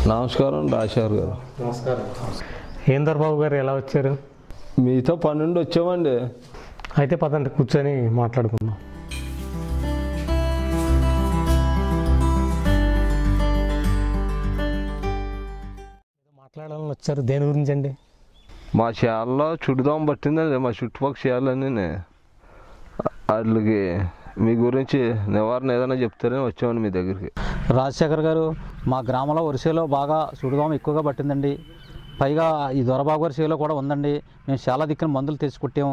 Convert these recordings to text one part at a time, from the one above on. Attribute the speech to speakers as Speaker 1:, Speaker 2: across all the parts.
Speaker 1: నమస్కారం రాజశేఖర్ గారు
Speaker 2: నమస్కారం
Speaker 3: ఏందర్ బాబు గారు ఎలా వచ్చారు
Speaker 1: మీతో పన్నెండు వచ్చామండి
Speaker 3: అయితే పదండి కూర్చొని మాట్లాడుకుందాం ఏదో మాట్లాడాలని వచ్చారు దేని గురించి అండి
Speaker 1: మా చేలలో చుడుదాం పట్టిందండి మా చుట్టుపక్కల చేయాలన్నీ వాటికి మీ గురించి నివారణ ఏదైనా చెప్తారని వచ్చామండి మీ దగ్గరికి
Speaker 2: రాజశేఖర్ గారు మా గ్రామంలో వరిసేలో బాగా సుడిదోమ ఎక్కువగా పట్టిందండి పైగా ఈ దొరబాబు గారి చేలో కూడా ఉందండి మేము చాలా దిక్కున మందులు తెచ్చి కొట్టాము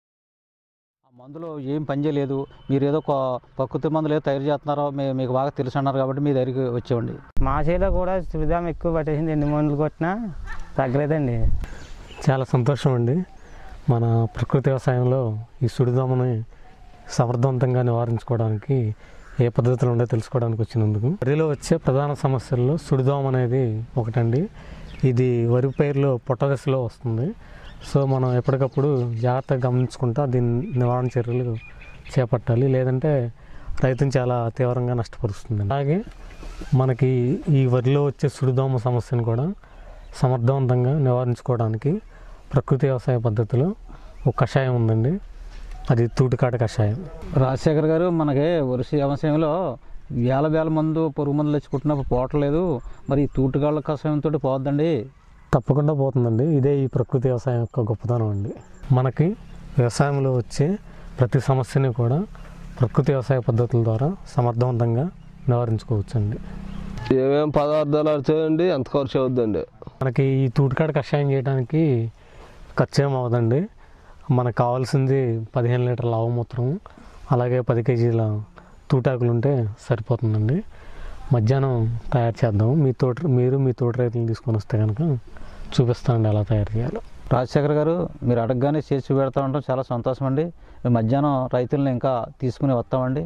Speaker 2: ఆ మందులు ఏం పనిచేయలేదు మీరు ఏదో కొ- ప్రకృతి మందులు ఏదో తయారు చేస్తున్నారో మీ మీకు బాగా తెలుసు అన్నారు కాబట్టి మీ దగ్గరికి వచ్చామండి
Speaker 4: మా చేలో కూడా సుడిదాం ఎక్కువ పట్టేసింది ఎన్ని మందులు కొట్టినా తగ్గలేదండి
Speaker 3: చాలా సంతోషం అండి మన ప్రకృతి వ్యవసాయంలో ఈ సుడిదోమని సమర్థవంతంగా నివారించుకోవడానికి ఏ పద్ధతులు ఉందో తెలుసుకోవడానికి వచ్చినందుకు వరిలో వచ్చే ప్రధాన సమస్యల్లో సుడిదోమ అనేది ఒకటండి ఇది వరి పైరులో పొట్టదశలో వస్తుంది సో మనం ఎప్పటికప్పుడు జాగ్రత్తగా గమనించుకుంటా దీని నివారణ చర్యలు చేపట్టాలి లేదంటే రైతుని చాలా తీవ్రంగా నష్టపరుస్తుంది అలాగే మనకి ఈ వరిలో వచ్చే సుడిదోమ సమస్యను కూడా సమర్థవంతంగా నివారించుకోవడానికి ప్రకృతి వ్యవసాయ పద్ధతిలో ఒక కషాయం ఉందండి అది తూటికాట కషాయం
Speaker 2: రాజశేఖర్ గారు మనకి వరిసే వ్యవసాయంలో వేల వేల మందు పురుగు మందులు తెచ్చి కొట్టినప్పుడు పోవట్లేదు మరి ఈ తూటుగాళ్ళ కషాయంతో పోవద్దండి
Speaker 3: తప్పకుండా పోతుందండి ఇదే ఈ ప్రకృతి వ్యవసాయం యొక్క గొప్పతనం అండి మనకి వ్యవసాయంలో వచ్చే ప్రతి సమస్యని కూడా ప్రకృతి వ్యవసాయ పద్ధతుల ద్వారా సమర్థవంతంగా నివారించుకోవచ్చండి
Speaker 1: ఏమేం పదార్థాలు ఆడుతాయండి ఎంత ఖర్చు అవుద్దండి
Speaker 3: మనకి ఈ తూటికాడ కషాయం చేయడానికి ఖర్చు ఏం అవ్వదండి మనకు కావాల్సింది పదిహేను లీటర్ల ఆవుమూత్రం అలాగే పది కేజీల తూటాకులు ఉంటే సరిపోతుందండి మధ్యాహ్నం తయారు చేద్దాం మీ తోట మీరు మీ తోట రైతులను తీసుకొని వస్తే కనుక చూపిస్తానండి ఎలా తయారు చేయాలో
Speaker 2: రాజశేఖర్ గారు మీరు అడగగానే చేసి పెడతా ఉండటం చాలా సంతోషం అండి మేము మధ్యాహ్నం రైతులను ఇంకా తీసుకుని వస్తామండి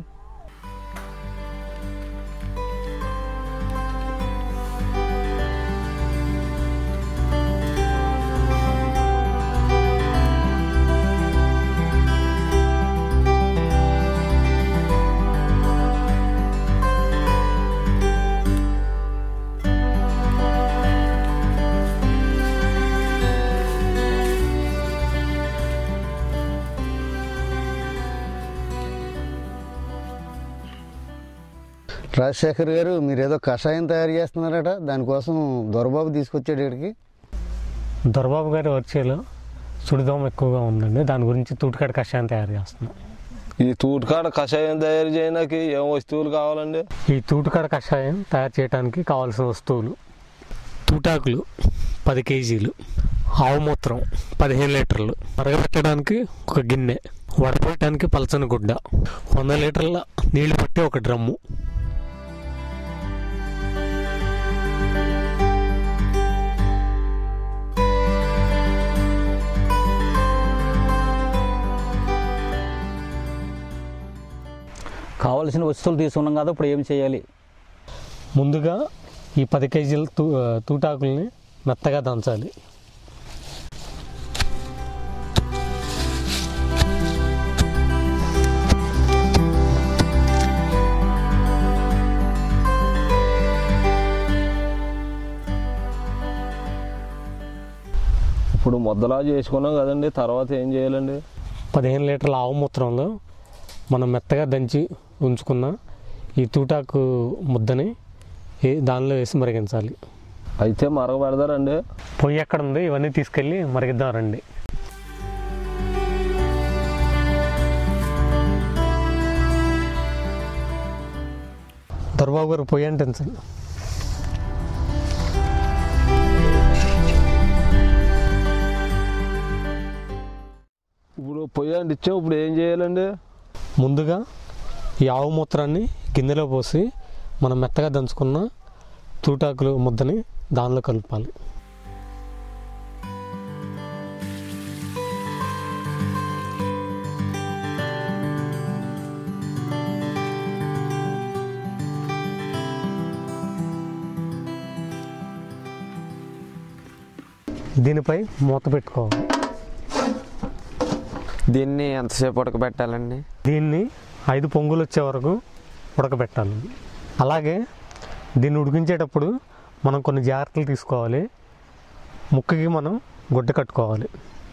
Speaker 5: రాజశేఖర్ గారు మీరు ఏదో కషాయం తయారు చేస్తున్నారట దానికోసం దొరబాబు తీసుకొచ్చాడు ఇక్కడికి
Speaker 3: దొరబాబు గారి వచ్చేలో సుడిదోమ ఎక్కువగా ఉందండి దాని గురించి తూటికాడ కషాయం తయారు చేస్తున్నాం
Speaker 1: ఈ తూటుకాడ కషాయం తయారు చేయడానికి ఏం వస్తువులు కావాలండి
Speaker 3: ఈ తూటుకాడ కషాయం తయారు చేయడానికి కావాల్సిన వస్తువులు తూటాకులు పది కేజీలు ఆవు మూత్రం పదిహేను లీటర్లు మరగబెట్టడానికి ఒక గిన్నె వడపోయటానికి పలచని గుడ్డ వంద లీటర్ల నీళ్లు పట్టి ఒక డ్రమ్ము
Speaker 2: కావలసిన వస్తువులు తీసుకున్నాం కదా ఇప్పుడు ఏం చేయాలి
Speaker 3: ముందుగా ఈ పది కేజీల తూ తూటాకుల్ని మెత్తగా దంచాలి
Speaker 1: ఇప్పుడు ముద్దలా చేసుకున్నాం కదండి తర్వాత ఏం చేయాలండి
Speaker 3: పదిహేను లీటర్ల ఆవు మూత్రంలో మనం మెత్తగా దంచి ఉంచుకున్న ఈ తూటాకు ముద్దని ఈ దానిలో వేసి మరిగించాలి
Speaker 1: అయితే మరగబెడతారండి
Speaker 3: పొయ్యి ఎక్కడ ఉంది ఇవన్నీ తీసుకెళ్ళి మరిగిద్దాం రండి దొరబాబు గారు పొయ్యి అంటించండి
Speaker 1: ఇప్పుడు పొయ్యి అంటి ఇచ్చాం ఇప్పుడు ఏం చేయాలండి
Speaker 3: ముందుగా ఈ ఆవు మూత్రాన్ని గిన్నెలో పోసి మనం మెత్తగా దంచుకున్న తూటాకులు ముద్దని దానిలో కలపాలి దీనిపై మూత పెట్టుకోవాలి
Speaker 6: దీన్ని ఎంతసేపు ఉడకబెట్టాలండి
Speaker 3: దీన్ని ఐదు పొంగులు వచ్చే వరకు ఉడకబెట్టాలి అలాగే దీన్ని ఉడికించేటప్పుడు మనం కొన్ని జాగ్రత్తలు తీసుకోవాలి ముక్కుకి మనం గుడ్డ కట్టుకోవాలి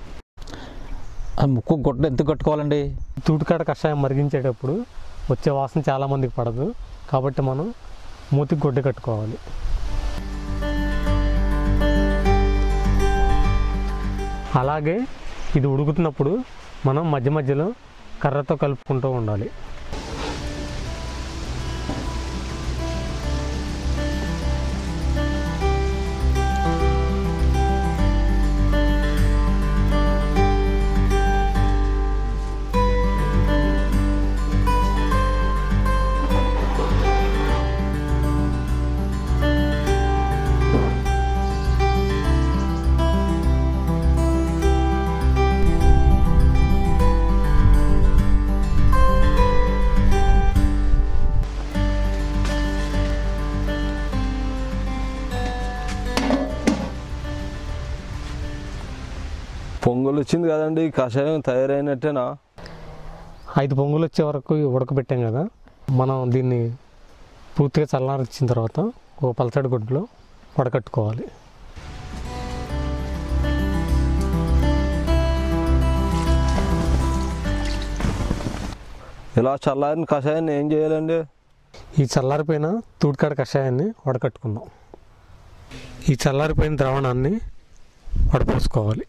Speaker 2: ఆ ముక్కు గుడ్డ ఎంత కట్టుకోవాలండి
Speaker 3: తూటికాడ కషాయం మరిగించేటప్పుడు వచ్చే వాసన చాలామందికి పడదు కాబట్టి మనం మూతికి గుడ్డ కట్టుకోవాలి అలాగే ఇది ఉడుకుతున్నప్పుడు మనం మధ్య మధ్యలో కర్రతో కలుపుకుంటూ ఉండాలి
Speaker 1: పొంగల్ వచ్చింది కదండి కషాయం తయారైనట్టేనా
Speaker 3: ఐదు పొంగులు వచ్చే వరకు ఉడకబెట్టాం కదా మనం దీన్ని పూర్తిగా చల్లారించిన తర్వాత ఒక పలసడి గుడ్డలో వడకట్టుకోవాలి
Speaker 1: ఇలా చల్లారిన కషాయాన్ని ఏం చేయాలండి
Speaker 3: ఈ చల్లారిపోయిన తూటికాడ కషాయాన్ని వడకట్టుకుందాం ఈ చల్లారిపోయిన ద్రావణాన్ని వడపోసుకోవాలి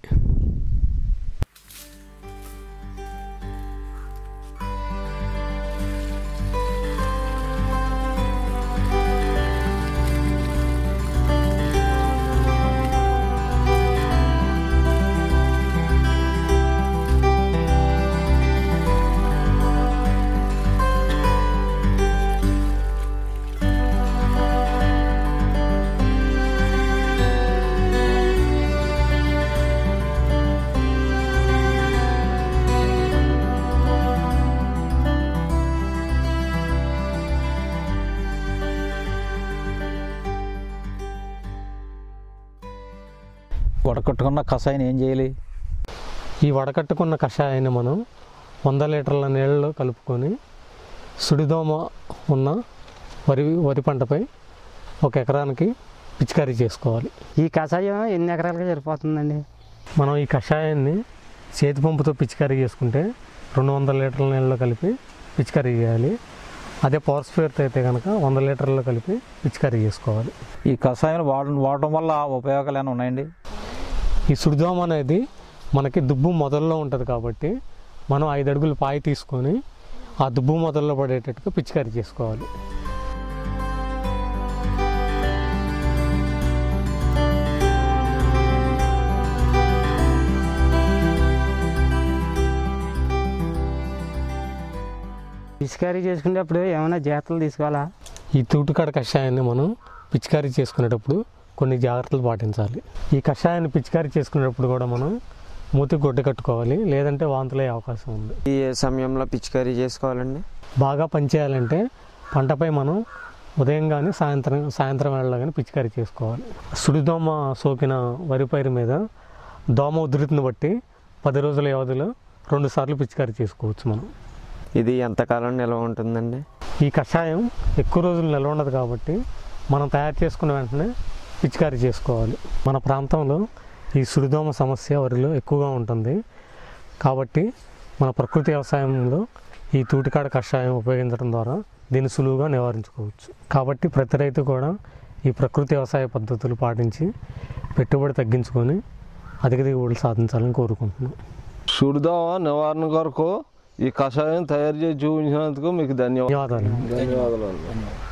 Speaker 2: వడకట్టుకున్న కషాయం ఏం చేయాలి
Speaker 3: ఈ వడకట్టుకున్న కషాయాన్ని మనం వంద లీటర్ల నీళ్ళలో కలుపుకొని సుడిదోమ ఉన్న వరి వరి పంటపై ఒక ఎకరానికి పిచికారీ చేసుకోవాలి
Speaker 4: ఈ కషాయం ఎన్ని ఎకరాలకి సరిపోతుందండి
Speaker 3: మనం ఈ కషాయాన్ని చేతి పంపుతో పిచికారీ చేసుకుంటే రెండు వందల లీటర్ల నీళ్ళలో కలిపి పిచికారీ చేయాలి అదే పవర్ స్పేర్తో అయితే కనుక వంద లీటర్లలో కలిపి పిచికారీ చేసుకోవాలి
Speaker 2: ఈ కషాయం వాడ వాడటం వల్ల ఉపయోగాలు ఏమైనా ఉన్నాయండి
Speaker 3: ఈ సుడిదోమ అనేది మనకి దుబ్బు మొదల్లో ఉంటుంది కాబట్టి మనం ఐదు అడుగులు పాయి తీసుకొని ఆ దుబ్బు మొదల్లో పడేటట్టుగా పిచికారీ చేసుకోవాలి
Speaker 4: పిచికారీ చేసుకునేటప్పుడు ఏమైనా జాగ్రత్తలు తీసుకోవాలా
Speaker 3: ఈ తూటుకాడ కషాయాన్ని మనం పిచికారీ చేసుకునేటప్పుడు కొన్ని జాగ్రత్తలు పాటించాలి ఈ కషాయాన్ని పిచికారీ చేసుకునేటప్పుడు కూడా మనం మూతి గుడ్డ కట్టుకోవాలి లేదంటే వాంతులు అయ్యే అవకాశం ఉంది
Speaker 6: ఈ ఏ సమయంలో పిచికారీ చేసుకోవాలండి
Speaker 3: బాగా పనిచేయాలంటే పంటపై మనం ఉదయం కానీ సాయంత్రం సాయంత్రం వేళలో కానీ పిచికారీ చేసుకోవాలి సుడిదోమ సోకిన వరి పైరు మీద దోమ ఉధృతిని బట్టి పది రోజుల వ్యవధిలో రెండు సార్లు పిచికారీ చేసుకోవచ్చు మనం
Speaker 6: ఇది ఎంతకాలం నిల్వ ఉంటుందండి
Speaker 3: ఈ కషాయం ఎక్కువ రోజులు నిల్వ ఉండదు కాబట్టి మనం తయారు చేసుకున్న వెంటనే పిచికారీ చేసుకోవాలి మన ప్రాంతంలో ఈ సుడిదోమ సమస్య వరిలో ఎక్కువగా ఉంటుంది కాబట్టి మన ప్రకృతి వ్యవసాయంలో ఈ తూటికాడ కషాయం ఉపయోగించడం ద్వారా దీన్ని సులువుగా నివారించుకోవచ్చు కాబట్టి ప్రతి రైతు కూడా ఈ ప్రకృతి వ్యవసాయ పద్ధతులు పాటించి పెట్టుబడి తగ్గించుకొని అధిక దిగుబడులు సాధించాలని కోరుకుంటున్నాం
Speaker 1: సుడిదోమ నివారణ కొరకు ఈ కషాయం తయారు చేసి చూపించినందుకు మీకు ధన్యవాదాలు
Speaker 3: ధన్యవాదాలు
Speaker 1: ధన్యవాదాలు